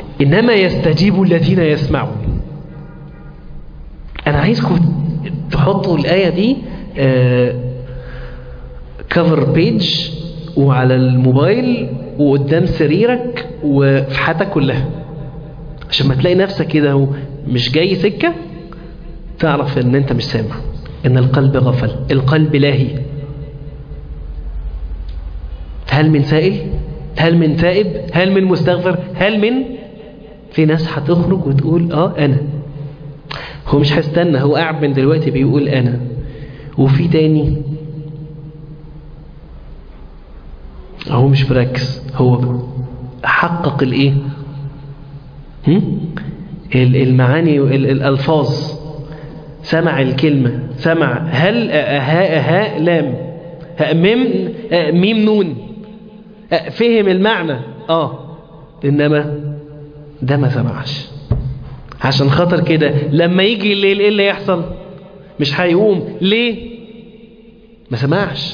إنما يستجيب الذين يسمعون أنا عايزكم تحطوا الآية دي كفر بيج وعلى الموبايل وقدام سريرك وفي حياتك كلها عشان ما تلاقي نفسك كده مش جاي سكة تعرف ان انت مش سامع ان القلب غفل القلب لاهي هل من سائل هل من تائب هل من مستغفر هل من في ناس هتخرج وتقول اه انا هو مش هيستنى هو قاعد من دلوقتي بيقول انا وفي تاني هو مش مركز هو حقق الايه المعاني الالفاظ سمع الكلمة سمع هل ها ها لام ميم ميم نون فهم المعنى اه انما ده ما سمعش عشان خاطر كده لما يجي الليل ايه اللي يحصل مش هيقوم ليه ما سمعش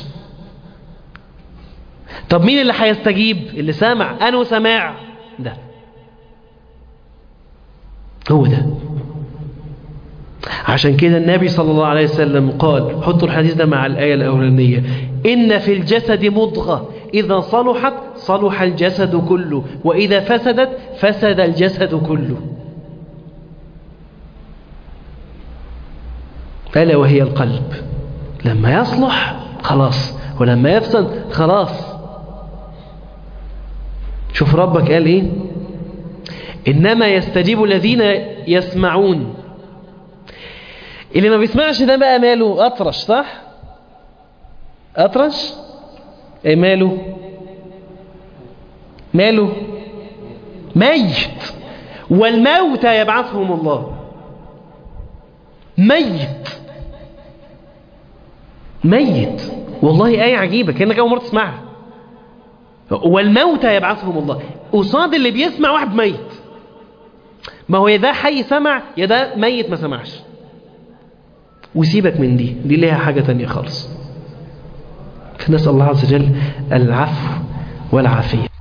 طب مين اللي هيستجيب اللي سمع انه سماع ده هو ده عشان كده النبي صلى الله عليه وسلم قال حطوا الحديث ده مع الآية الأولانية إن في الجسد مضغة إذا صلحت صلح الجسد كله وإذا فسدت فسد الجسد كله ألا وهي القلب لما يصلح خلاص ولما يفسد خلاص شوف ربك قال إيه إنما يستجيب الذين يسمعون اللي ما بيسمعش ده بقى ماله أطرش صح أطرش ايه ماله ماله ميت والموتى يبعثهم الله ميت ميت والله آية عجيبة كأنك أول مرة تسمعها والموتى يبعثهم الله قصاد اللي بيسمع واحد ميت ما هو يا ده حي سمع يا ده ميت ما سمعش وسيبك من دي دي ليها حاجة تانية خالص فنسأل الله عز وجل العفو والعافية